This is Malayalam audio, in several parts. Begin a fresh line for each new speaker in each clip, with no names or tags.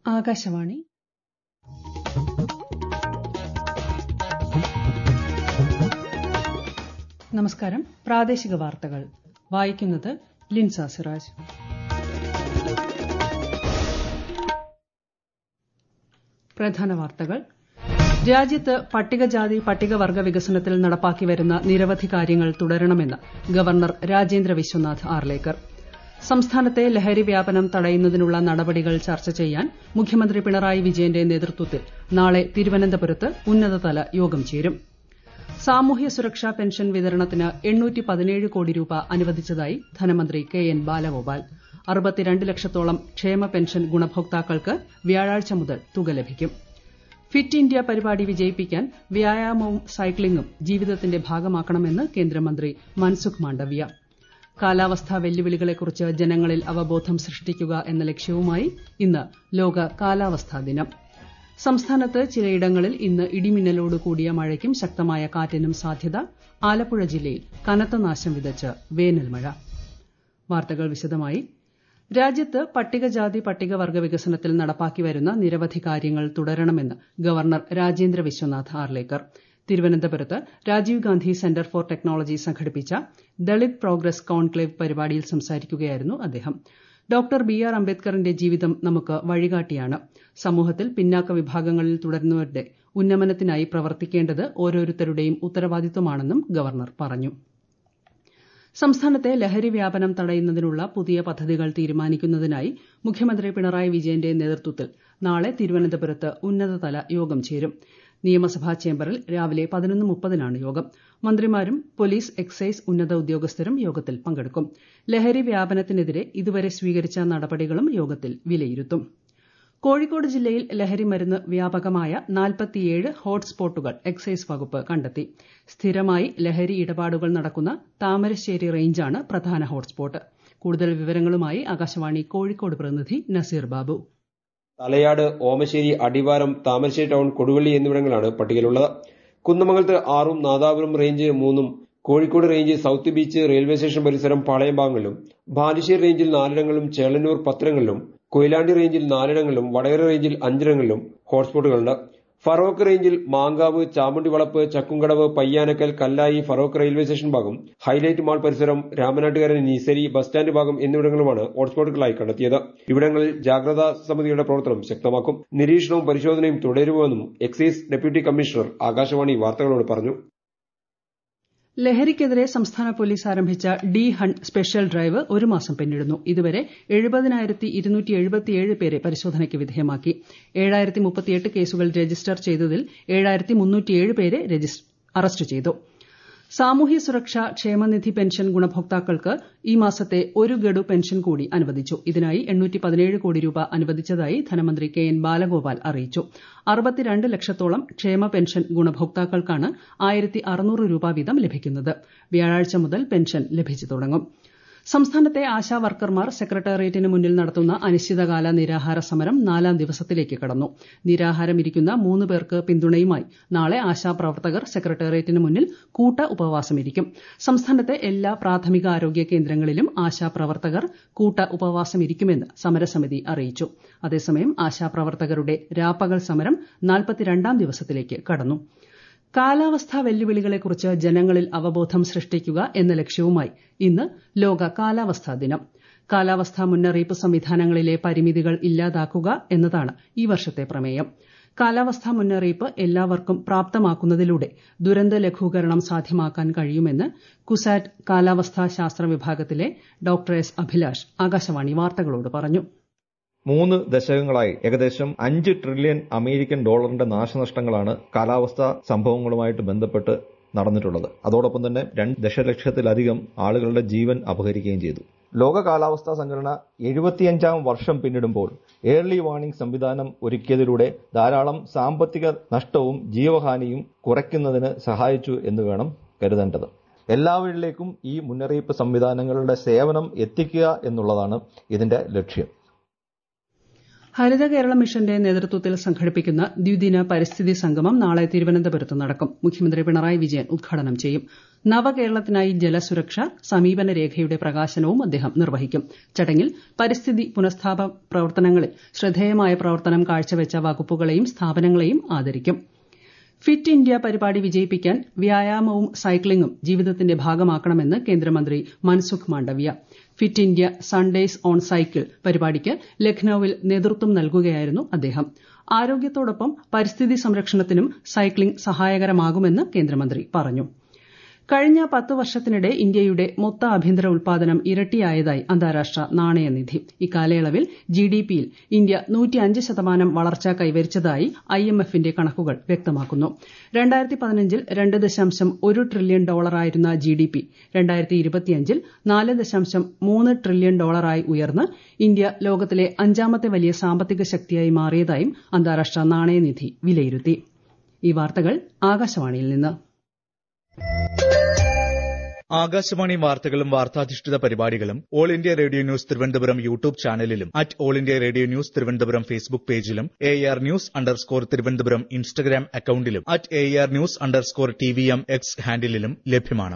ആകാശവാണി നമസ്കാരം പ്രാദേശിക വാർത്തകൾ വായിക്കുന്നത് ലിൻസ സിറാജ് പ്രധാന വാർത്തകൾ രാജ്യത്ത് പട്ടികജാതി പട്ടികവർഗ വികസനത്തിൽ നടപ്പാക്കി വരുന്ന നിരവധി കാര്യങ്ങൾ തുടരണമെന്ന് ഗവർണർ രാജേന്ദ്ര വിശ്വനാഥ് ആർലേക്കർ സംസ്ഥാനത്തെ ലഹരി വ്യാപനം തടയുന്നതിനുള്ള നടപടികൾ ചർച്ച ചെയ്യാൻ മുഖ്യമന്ത്രി പിണറായി വിജയന്റെ നേതൃത്വത്തിൽ നാളെ തിരുവനന്തപുരത്ത് ഉന്നതതല യോഗം ചേരും സാമൂഹ്യ സുരക്ഷാ പെൻഷൻ വിതരണത്തിന് കോടി രൂപ അനുവദിച്ചതായി ധനമന്ത്രി കെ എൻ ബാലഗോപാൽ അറുപത്തിരണ്ട് ലക്ഷത്തോളം ക്ഷേമ പെൻഷൻ ഗുണഭോക്താക്കൾക്ക് വ്യാഴാഴ്ച മുതൽ തുക ലഭിക്കും ഫിറ്റ് ഇന്ത്യ പരിപാടി വിജയിപ്പിക്കാൻ വ്യായാമവും സൈക്ലിംഗും ജീവിതത്തിന്റെ ഭാഗമാക്കണമെന്ന് കേന്ദ്രമന്ത്രി മൻസുഖ് മാണ്ഡവ്യ കാലാവസ്ഥാ വെല്ലുവിളികളെക്കുറിച്ച് ജനങ്ങളിൽ അവബോധം സൃഷ്ടിക്കുക എന്ന ലക്ഷ്യവുമായി ഇന്ന് ലോക കാലാവസ്ഥാ ദിനം സംസ്ഥാനത്ത് ചിലയിടങ്ങളിൽ ഇന്ന് ഇടിമിന്നലോട് കൂടിയ മഴയ്ക്കും ശക്തമായ കാറ്റിനും സാധ്യത ആലപ്പുഴ ജില്ലയിൽ കനത്ത നാശം വിതച്ച് വേനൽമഴ വാർത്തകൾ വിശദമായി രാജ്യത്ത് പട്ടികജാതി പട്ടികവർഗ വികസനത്തിൽ നടപ്പാക്കി വരുന്ന നിരവധി കാര്യങ്ങൾ തുടരണമെന്ന് ഗവർണർ രാജേന്ദ്ര വിശ്വനാഥ് ആർലേക്കർ തിരുവനന്തപുരത്ത് Rajiv Gandhi centre for technology സംഘടിപ്പിച്ച ദളിത് പ്രോഗ്രസ് കോൺക്ലേവ് പരിപാടിയിൽ സംസാരിക്കുകയായിരുന്നു അദ്ദേഹം ഡോക്ടർ ബി ആർ അംബേദ്കറിന്റെ ജീവിതം നമുക്ക് വഴികാട്ടിയാണ് സമൂഹത്തിൽ പിന്നാക്ക വിഭാഗങ്ങളിൽ തുടരുന്നവരുടെ ഉന്നമനത്തിനായി പ്രവർത്തിക്കേണ്ടത് ഓരോരുത്തരുടെയും ഉത്തരവാദിത്വമാണെന്നും ഗവർണർ പറഞ്ഞു സംസ്ഥാനത്തെ ലഹരി വ്യാപനം തടയുന്നതിനുള്ള പുതിയ പദ്ധതികൾ തീരുമാനിക്കുന്നതിനായി മുഖ്യമന്ത്രി പിണറായി വിജയന്റെ നേതൃത്വത്തിൽ നാളെ തിരുവനന്തപുരത്ത് ഉന്നതതല യോഗം ചേരും നിയമസഭാ ചേംബറിൽ രാവിലെ പതിനൊന്ന് മുപ്പതിനാണ് യോഗം മന്ത്രിമാരും പോലീസ് എക്സൈസ് ഉന്നത ഉദ്യോഗസ്ഥരും യോഗത്തിൽ പങ്കെടുക്കും ലഹരി വ്യാപനത്തിനെതിരെ ഇതുവരെ സ്വീകരിച്ച നടപടികളും യോഗത്തിൽ വിലയിരുത്തും കോഴിക്കോട് ജില്ലയിൽ ലഹരി മരുന്ന് വ്യാപകമായ നാൽപ്പത്തിയേഴ് ഹോട്ട്സ്പോട്ടുകൾ എക്സൈസ് വകുപ്പ് കണ്ടെത്തി സ്ഥിരമായി ലഹരി ഇടപാടുകൾ നടക്കുന്ന താമരശ്ശേരി റേഞ്ചാണ് പ്രധാന ഹോട്ട്സ്പോട്ട് കൂടുതൽ വിവരങ്ങളുമായി ആകാശവാണി കോഴിക്കോട് പ്രതിനിധി നസീർ ബാബു
തലയാട് ഓമശ്ശേരി അടിവാരം താമരശ്ശേരി ടൗൺ കൊടുവള്ളി എന്നിവിടങ്ങളാണ് പട്ടികയിലുള്ളത് കുന്നമംഗലത്ത് ആറും നാദാപുരം റേഞ്ച് മൂന്നും Kozhikode range south beach railway station പരിസരം പാളയം ഭാഗങ്ങളിലും ബാലുശ്ശേരി റേഞ്ചിൽ നാലിടങ്ങളിലും ചേളന്നൂർ പത്തിടങ്ങളിലും കൊയിലാണ്ടി റേഞ്ചിൽ നാലിടങ്ങളിലും വടകര റേഞ്ചിൽ അഞ്ചിടങ്ങളിലും ഹോട്ട്സ്പോട്ടുകളുണ്ട് ഫറോക്ക് റേഞ്ചിൽ മാങ്കാവ് ചാമുണ്ടി വളപ്പ് ചക്കുംകടവ് പയ്യാനക്കൽ കല്ലായി ഫറോക്ക് റെയിൽവേ സ്റ്റേഷൻ ഭാഗം ഹൈലൈറ്റ് മാൾ പരിസരം രാമനാട്ടുകര നീസരി ബസ് സ്റ്റാൻഡ് ഭാഗം എന്നിവിടങ്ങളുമാണ് ഹോട്ട്സ്പോട്ടുകളായി കണ്ടെത്തിയത് ഇവിടങ്ങളിൽ ജാഗ്രതാ സമിതിയുടെ പ്രവർത്തനം ശക്തമാക്കും നിരീക്ഷണവും പരിശോധനയും തുടരുമെന്നും എക്സൈസ് ഡെപ്യൂട്ടി കമ്മീഷണർ ആകാശവാണി വാർത്തകളോട് പറഞ്ഞു
ലഹരിക്കെതിരെ സംസ്ഥാന പോലീസ് ആരംഭിച്ച ഡി ഹണ്ട് സ്പെഷ്യൽ ഡ്രൈവ് ഒരു മാസം പിന്നിടുന്നു ഇതുവരെ എഴുപതിനായിരത്തി ഇരുന്നൂറ്റി എഴുപത്തിയേഴ് പേരെ പരിശോധനയ്ക്ക് വിധേയമാക്കി ഏഴായിരത്തി മുപ്പത്തിയെട്ട് കേസുകൾ രജിസ്റ്റർ ചെയ്തതിൽ ഏഴായിരത്തി മുന്നൂറ്റിയേഴ് പേരെ അറസ്റ്റ് ചെയ്തു സാമൂഹ്യ സുരക്ഷാ ക്ഷേമനിധി പെൻഷൻ ഗുണഭോക്താക്കൾക്ക് ഈ മാസത്തെ ഒരു ഗഡു പെൻഷൻ കൂടി അനുവദിച്ചു ഇതിനായി കോടി രൂപ അനുവദിച്ചതായി ധനമന്ത്രി കെ എൻ ബാലഗോപാൽ അറിയിച്ചു അറുപത്തിരണ്ട് ലക്ഷത്തോളം ക്ഷേമ പെൻഷൻ ഗുണഭോക്താക്കൾക്കാണ് ആയിരത്തി അറുന്നൂറ് രൂപ വീതം ലഭിക്കുന്നത് വ്യാഴാഴ്ച മുതൽ പെൻഷൻ ലഭിച്ചു തുടങ്ങും സംസ്ഥാനത്തെ ആശാ വർക്കർമാർ സെക്രട്ടേറിയറ്റിന് മുന്നിൽ നടത്തുന്ന അനിശ്ചിതകാല നിരാഹാര സമരം നാലാം ദിവസത്തിലേക്ക് കടന്നു നിരാഹാരം ഇരിക്കുന്ന മൂന്ന് പേർക്ക് പിന്തുണയുമായി നാളെ ആശാപ്രവർത്തകർ സെക്രട്ടേറിയറ്റിന് മുന്നിൽ കൂട്ട ഉപവാസമിരിക്കും സംസ്ഥാനത്തെ എല്ലാ പ്രാഥമിക ആരോഗ്യ കേന്ദ്രങ്ങളിലും ആശാപ്രവർത്തകർ കൂട്ട ഉപവാസമിരിക്കുമെന്ന് സമരസമിതി അറിയിച്ചു അതേസമയം ആശാപ്രവർത്തകരുടെ രാപ്പകൽ സമരം നാൽപ്പത്തിരണ്ടാം ദിവസത്തിലേക്ക് കടന്നു കാലാവസ്ഥാ വെല്ലുവിളികളെക്കുറിച്ച് ജനങ്ങളിൽ അവബോധം സൃഷ്ടിക്കുക എന്ന ലക്ഷ്യവുമായി ഇന്ന് ലോക കാലാവസ്ഥാ ദിനം കാലാവസ്ഥാ മുന്നറിയിപ്പ് സംവിധാനങ്ങളിലെ പരിമിതികൾ ഇല്ലാതാക്കുക എന്നതാണ് ഈ വർഷത്തെ പ്രമേയം കാലാവസ്ഥാ മുന്നറിയിപ്പ് എല്ലാവർക്കും പ്രാപ്തമാക്കുന്നതിലൂടെ ദുരന്ത ലഘൂകരണം സാധ്യമാക്കാൻ കഴിയുമെന്ന് കുസാറ്റ് കാലാവസ്ഥാ ശാസ്ത്ര വിഭാഗത്തിലെ ഡോക്ടർ എസ് അഭിലാഷ് ആകാശവാണി വാർത്തകളോട് പറഞ്ഞു
മൂന്ന് ദശകങ്ങളായി ഏകദേശം അഞ്ച് ട്രില്യൺ അമേരിക്കൻ ഡോളറിന്റെ നാശനഷ്ടങ്ങളാണ് കാലാവസ്ഥാ സംഭവങ്ങളുമായിട്ട് ബന്ധപ്പെട്ട് നടന്നിട്ടുള്ളത് അതോടൊപ്പം തന്നെ രണ്ട് ദശലക്ഷത്തിലധികം ആളുകളുടെ ജീവൻ അപഹരിക്കുകയും ചെയ്തു ലോക കാലാവസ്ഥാ സംഘടന എഴുപത്തിയഞ്ചാം വർഷം പിന്നിടുമ്പോൾ ഏർലി വാർണിംഗ് സംവിധാനം ഒരുക്കിയതിലൂടെ ധാരാളം സാമ്പത്തിക നഷ്ടവും ജീവഹാനിയും കുറയ്ക്കുന്നതിന് സഹായിച്ചു എന്ന് വേണം കരുതേണ്ടത് എല്ലാവരിലേക്കും ഈ മുന്നറിയിപ്പ് സംവിധാനങ്ങളുടെ സേവനം എത്തിക്കുക എന്നുള്ളതാണ് ഇതിന്റെ ലക്ഷ്യം
ഹരിത കേരള മിഷന്റെ നേതൃത്വത്തിൽ സംഘടിപ്പിക്കുന്ന ദ്വിദിന പരിസ്ഥിതി സംഗമം നാളെ തിരുവനന്തപുരത്ത് നടക്കും മുഖ്യമന്ത്രി പിണറായി വിജയൻ ഉദ്ഘാടനം ചെയ്യും നവകേരളത്തിനായി ജലസുരക്ഷ സമീപന രേഖയുടെ പ്രകാശനവും അദ്ദേഹം നിർവഹിക്കും ചടങ്ങിൽ പരിസ്ഥിതി പുനഃസ്ഥാപന പ്രവർത്തനങ്ങളിൽ ശ്രദ്ധേയമായ പ്രവർത്തനം കാഴ്ചവെച്ച വകുപ്പുകളെയും സ്ഥാപനങ്ങളെയും ആദരിക്കും ഫിറ്റ് ഇന്ത്യ പരിപാടി വിജയിപ്പിക്കാൻ വ്യായാമവും സൈക്ലിംഗും ജീവിതത്തിന്റെ ഭാഗമാക്കണമെന്ന് കേന്ദ്രമന്ത്രി Mansukh Mandaviya fit India Sundays on cycle പരിപാടിക്ക് ലഖ്നൌവിൽ നേതൃത്വം നൽകുകയായിരുന്നു അദ്ദേഹം ആരോഗ്യത്തോടൊപ്പം പരിസ്ഥിതി സംരക്ഷണത്തിനും സൈക്ലിംഗ് സഹായകരമാകുമെന്ന് കേന്ദ്രമന്ത്രി പറഞ്ഞു കഴിഞ്ഞ പത്ത് വർഷത്തിനിടെ ഇന്ത്യയുടെ മൊത്ത ആഭ്യന്തര ഉൽപാദനം ഇരട്ടിയായതായി അന്താരാഷ്ട്ര നാണയനിധി ഇക്കാലയളവിൽ ജിഡിപിയിൽ ഇന്ത്യ ശതമാനം വളർച്ച കൈവരിച്ചതായി ഐഎംഎഫിന്റെ കണക്കുകൾ വ്യക്തമാക്കുന്നു രണ്ടായിരത്തി പതിനഞ്ചിൽ രണ്ട് ദശാംശം ഒരു ട്രില്യൺ ഡോളറായിരുന്ന ജിഡിപി രണ്ടായിരത്തി ഇരുപത്തിയഞ്ചിൽ നാല് ദശാംശം മൂന്ന് ട്രില്യൺ ഡോളറായി ഉയർന്ന് ഇന്ത്യ ലോകത്തിലെ അഞ്ചാമത്തെ വലിയ സാമ്പത്തിക ശക്തിയായി മാറിയതായും അന്താരാഷ്ട്ര നാണയനിധി വിലയിരുത്തി ഈ വാർത്തകൾ ആകാശവാണിയിൽ നിന്ന്
ആകാശവാണി വാർത്തകളും വാർത്താധിഷ്ഠിത പരിപാടികളും all India radio news Thiruvananthapuram YouTube ചാനലിലും at all India radio news Thiruvananthapuram Facebook പേജിലും A R news underscore Thiruvananthapuram Instagram അക്കൌണ്ടിലും at A R news underscore T V M X ഹാൻഡിലും ലഭ്യമാണ്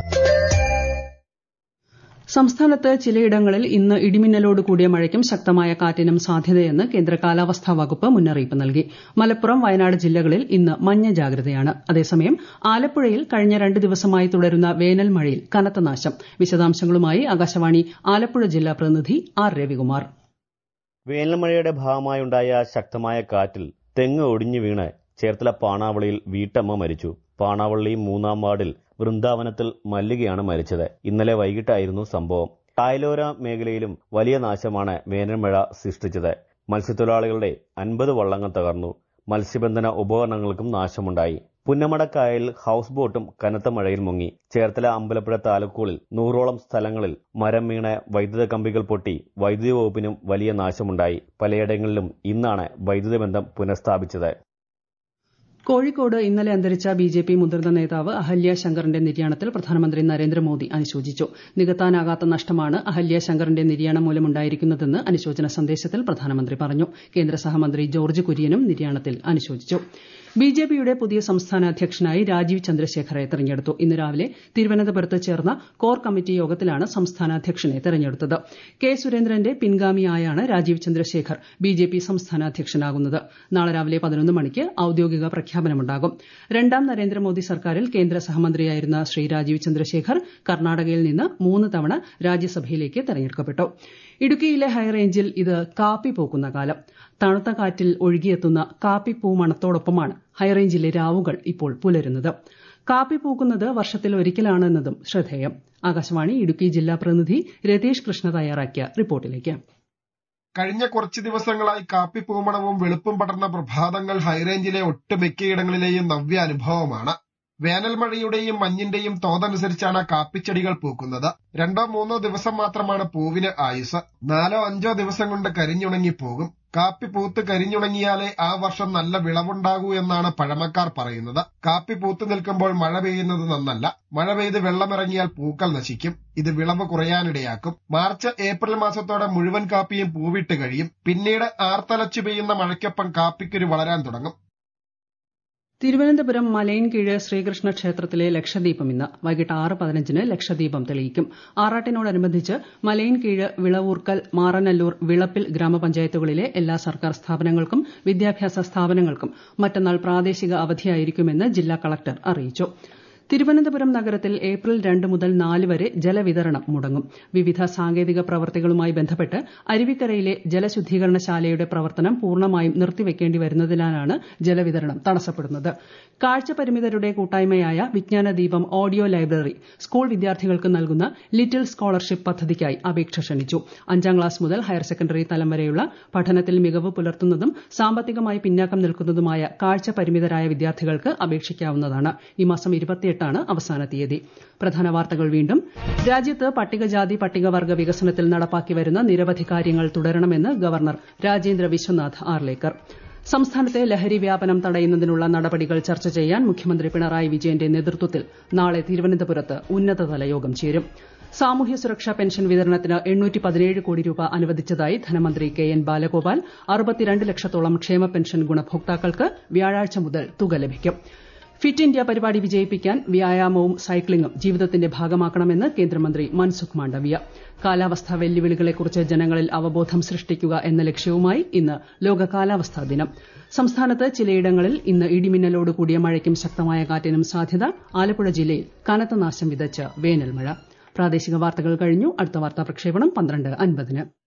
സംസ്ഥാനത്ത് ചിലയിടങ്ങളിൽ ഇന്ന് ഇടിമിന്നലോട് കൂടിയ മഴയ്ക്കും ശക്തമായ കാറ്റിനും സാധ്യതയെന്ന് കേന്ദ്ര കാലാവസ്ഥാ വകുപ്പ് മുന്നറിയിപ്പ് നൽകി മലപ്പുറം വയനാട് ജില്ലകളിൽ ഇന്ന് മഞ്ഞ ജാഗ്രതയാണ് അതേസമയം ആലപ്പുഴയിൽ കഴിഞ്ഞ രണ്ട് ദിവസമായി തുടരുന്ന വേനൽ മഴയിൽ കനത്ത നാശം വിശദാംശങ്ങളുമായി ആകാശവാണി ആലപ്പുഴ ജില്ലാ പ്രതിനിധി ആർ രവികുമാർ
വേനൽമഴയുടെ ഭാഗമായുണ്ടായ ശക്തമായ കാറ്റിൽ തെങ്ങ് ഒടിഞ്ഞു വീണ് ചേർത്തല പാണാവളിയിൽ വീട്ടമ്മ മരിച്ചു പാണാവള്ളി മൂന്നാം വാർഡിൽ വൃന്ദാവനത്തിൽ മല്ലികയാണ് മരിച്ചത് ഇന്നലെ വൈകിട്ടായിരുന്നു സംഭവം കായലോര മേഖലയിലും വലിയ നാശമാണ് വേനൽമഴ സൃഷ്ടിച്ചത് മത്സ്യത്തൊഴിലാളികളുടെ അൻപത് വള്ളങ്ങൾ തകർന്നു മത്സ്യബന്ധന ഉപകരണങ്ങൾക്കും നാശമുണ്ടായി പുന്നമടക്കായൽ ഹൌസ് ബോട്ടും കനത്ത മഴയിൽ മുങ്ങി ചേർത്തല അമ്പലപ്പുഴ താലൂക്കുകളിൽ നൂറോളം സ്ഥലങ്ങളിൽ മരം വീണ് വൈദ്യുത കമ്പികൾ പൊട്ടി വൈദ്യുതി വകുപ്പിനും വലിയ നാശമുണ്ടായി പലയിടങ്ങളിലും ഇന്നാണ് വൈദ്യുത ബന്ധം പുനഃസ്ഥാപിച്ചത്
കോഴിക്കോട് ഇന്നലെ അന്തരിച്ച ബി ജെ പി മുതിർന്ന നേതാവ് അഹല്യ ശങ്കറിന്റെ നിര്യാണത്തിൽ പ്രധാനമന്ത്രി നരേന്ദ്രമോദി അനുശോചിച്ചു നികത്താനാകാത്ത നഷ്ടമാണ് അഹല്യ ശങ്കറിന്റെ നിര്യാണം മൂലമുണ്ടായിരിക്കുന്നതെന്ന് അനുശോചന സന്ദേശത്തിൽ പ്രധാനമന്ത്രി പറഞ്ഞു കേന്ദ്ര സഹമന്ത്രി ജോർജ് കുര്യനും നിര്യാണത്തിൽ അനുശോചിച്ചു ബി ജെ പിയുടെ പുതിയ സംസ്ഥാന അധ്യക്ഷനായി രാജീവ് ചന്ദ്രശേഖറെ തെരഞ്ഞെടുത്തു ഇന്ന് രാവിലെ തിരുവനന്തപുരത്ത് ചേർന്ന കോർ കമ്മിറ്റി യോഗത്തിലാണ് സംസ്ഥാന അധ്യക്ഷനെ തെരഞ്ഞെടുത്തത് കെ സുരേന്ദ്രന്റെ പിൻഗാമിയായാണ് Rajeev Chandrasekhar B J P സംസ്ഥാന അധ്യക്ഷനാകുന്നത് നാളെ രാവിലെ പതിനൊന്ന് മണിക്ക് ഔദ്യോഗിക പ്രഖ്യാപനമുണ്ടാകും രണ്ടാം നരേന്ദ്രമോദി സർക്കാരിൽ കേന്ദ്ര സഹമന്ത്രിയായിരുന്ന ശ്രീ രാജീവ് ചന്ദ്രശേഖർ കർണാടകയിൽ നിന്ന് മൂന്ന് തവണ രാജ്യസഭയിലേക്ക് തെരഞ്ഞെടുക്കപ്പെട്ടു ഇടുക്കിയിലെ ഹൈറേഞ്ചിൽ ഇത് കാപ്പി പൂക്കുന്ന കാലം തണുത്ത കാറ്റിൽ ഒഴുകിയെത്തുന്ന കാപ്പിപ്പൂ മണത്തോടൊപ്പമാണ് ഹൈറേഞ്ചിലെ രാവുകൾ ഇപ്പോൾ പുലരുന്നത് കാപ്പി പൂക്കുന്നത് വർഷത്തിൽ ഒരിക്കലാണെന്നതും ശ്രദ്ധേയം ആകാശവാണി ഇടുക്കി ജില്ലാ പ്രതിനിധി രതീഷ് കൃഷ്ണ തയ്യാറാക്കിയ റിപ്പോർട്ടിലേക്ക്
കഴിഞ്ഞ കുറച്ച് ദിവസങ്ങളായി കാപ്പി പൂമണവും വെളുപ്പും പടർന്ന പ്രഭാതങ്ങൾ ഹൈറേഞ്ചിലെ ഒട്ടുമിക്കയിടങ്ങളിലെയും നവ്യാനുഭവമാണ് വേനൽ മഴയുടെയും മഞ്ഞിന്റെയും തോതനുസരിച്ചാണ് കാപ്പിച്ചെടികൾ പൂക്കുന്നത് രണ്ടോ മൂന്നോ ദിവസം മാത്രമാണ് പൂവിന് ആയുസ് നാലോ അഞ്ചോ ദിവസം കൊണ്ട് കരിഞ്ഞുണങ്ങി പോകും കാപ്പി പൂത്ത് കരിഞ്ഞുണങ്ങിയാലേ ആ വർഷം നല്ല വിളവുണ്ടാകൂ എന്നാണ് പഴമക്കാർ പറയുന്നത് കാപ്പി പൂത്തു നിൽക്കുമ്പോൾ മഴ പെയ്യുന്നത് നന്നല്ല മഴ പെയ്ത് വെള്ളമിറങ്ങിയാൽ പൂക്കൾ നശിക്കും ഇത് വിളവ് കുറയാനിടയാക്കും മാർച്ച് ഏപ്രിൽ മാസത്തോടെ മുഴുവൻ കാപ്പിയും പൂവിട്ട് കഴിയും പിന്നീട് ആർത്തലച്ചു പെയ്യുന്ന മഴയ്ക്കൊപ്പം കാപ്പിക്കുരു വളരാൻ തുടങ്ങും
തിരുവനന്തപുരം മലയൻകീഴ് ശ്രീകൃഷ്ണ ക്ഷേത്രത്തിലെ ലക്ഷദീപം ഇന്ന് വൈകിട്ട് ആറ് പതിനഞ്ചിന് ലക്ഷദീപം തെളിയിക്കും ആറാട്ടിനോടനുബന്ധിച്ച് മലയൻകീഴ് വിളവൂർക്കൽ മാറനല്ലൂർ വിളപ്പിൽ ഗ്രാമപഞ്ചായത്തുകളിലെ എല്ലാ സർക്കാർ സ്ഥാപനങ്ങൾക്കും വിദ്യാഭ്യാസ സ്ഥാപനങ്ങൾക്കും മറ്റന്നാൾ പ്രാദേശിക അവധിയായിരിക്കുമെന്ന് ജില്ലാ കളക്ടർ അറിയിച്ചു തിരുവനന്തപുരം നഗരത്തിൽ ഏപ്രിൽ രണ്ട് മുതൽ നാല് വരെ ജലവിതരണം മുടങ്ങും വിവിധ സാങ്കേതിക പ്രവർത്തികളുമായി ബന്ധപ്പെട്ട് അരുവിക്കരയിലെ ജലശുദ്ധീകരണശാലയുടെ പ്രവർത്തനം പൂർണ്ണമായും നിർത്തിവെക്കേണ്ടി വരുന്നതിനാലാണ് ജലവിതരണം തടസ്സപ്പെടുന്നത് കാഴ്ച പരിമിതരുടെ കൂട്ടായ്മയായ വിജ്ഞാനദീപം ഓഡിയോ ലൈബ്രറി സ്കൂൾ വിദ്യാർത്ഥികൾക്ക് നൽകുന്ന ലിറ്റിൽ സ്കോളർഷിപ്പ് പദ്ധതിക്കായി അപേക്ഷ ക്ഷണിച്ചു അഞ്ചാം ക്ലാസ് മുതൽ ഹയർ സെക്കൻഡറി തലം വരെയുള്ള പഠനത്തിൽ മികവ് പുലർത്തുന്നതും സാമ്പത്തികമായി പിന്നാക്കം നിൽക്കുന്നതുമായ കാഴ്ച പരിമിതരായ വിദ്യാർത്ഥികൾക്ക് അപേക്ഷിക്കാവുന്നതാണ് ഈ മാസം ഇരുപത്തിയെട്ടാണ് അവസാന തീയതി പ്രധാന വാർത്തകൾ വീണ്ടും രാജ്യത്ത് പട്ടികജാതി പട്ടികവർഗ വികസനത്തിൽ നടപ്പാക്കി വരുന്ന നിരവധി കാര്യങ്ങൾ തുടരണമെന്ന് ഗവർണർ രാജേന്ദ്ര വിശ്വനാഥ് ആർലേക്കർ സംസ്ഥാനത്തെ ലഹരി വ്യാപനം തടയുന്നതിനുള്ള നടപടികൾ ചർച്ച ചെയ്യാൻ മുഖ്യമന്ത്രി പിണറായി വിജയന്റെ നേതൃത്വത്തിൽ നാളെ തിരുവനന്തപുരത്ത് ഉന്നതതല യോഗം ചേരും സാമൂഹ്യ സുരക്ഷാ പെൻഷൻ വിതരണത്തിന് എണ്ണൂറ്റി പതിനേഴ് കോടി രൂപ അനുവദിച്ചതായി ധനമന്ത്രി കെ എൻ ബാലഗോപാൽ അറുപത്തിരണ്ട് ലക്ഷത്തോളം ക്ഷേമ പെൻഷൻ ഗുണഭോക്താക്കൾക്ക് വ്യാഴാഴ്ച മുതൽ തുക ലഭിക്കും ഫിറ്റ് ഇന്ത്യ പരിപാടി വിജയിപ്പിക്കാൻ വ്യായാമവും സൈക്ലിംഗും ജീവിതത്തിന്റെ ഭാഗമാക്കണമെന്ന് കേന്ദ്രമന്ത്രി മൻസുഖ് മാണ്ഡവ്യ കാലാവസ്ഥാ വെല്ലുവിളികളെക്കുറിച്ച് ജനങ്ങളിൽ അവബോധം സൃഷ്ടിക്കുക എന്ന ലക്ഷ്യവുമായി ഇന്ന് ലോക കാലാവസ്ഥാ ദിനം സംസ്ഥാനത്ത് ചിലയിടങ്ങളിൽ ഇന്ന് ഇടിമിന്നലോട് കൂടിയ മഴയ്ക്കും ശക്തമായ കാറ്റിനും സാധ്യത ആലപ്പുഴ ജില്ലയിൽ കനത്ത നാശം വിതച്ച് വേനൽമഴ പ്രാദേശിക വാർത്തകൾ കഴിഞ്ഞു അടുത്ത വാർത്താ പ്രക്ഷേപണം പന്ത്രണ്ട് അൻപതിന്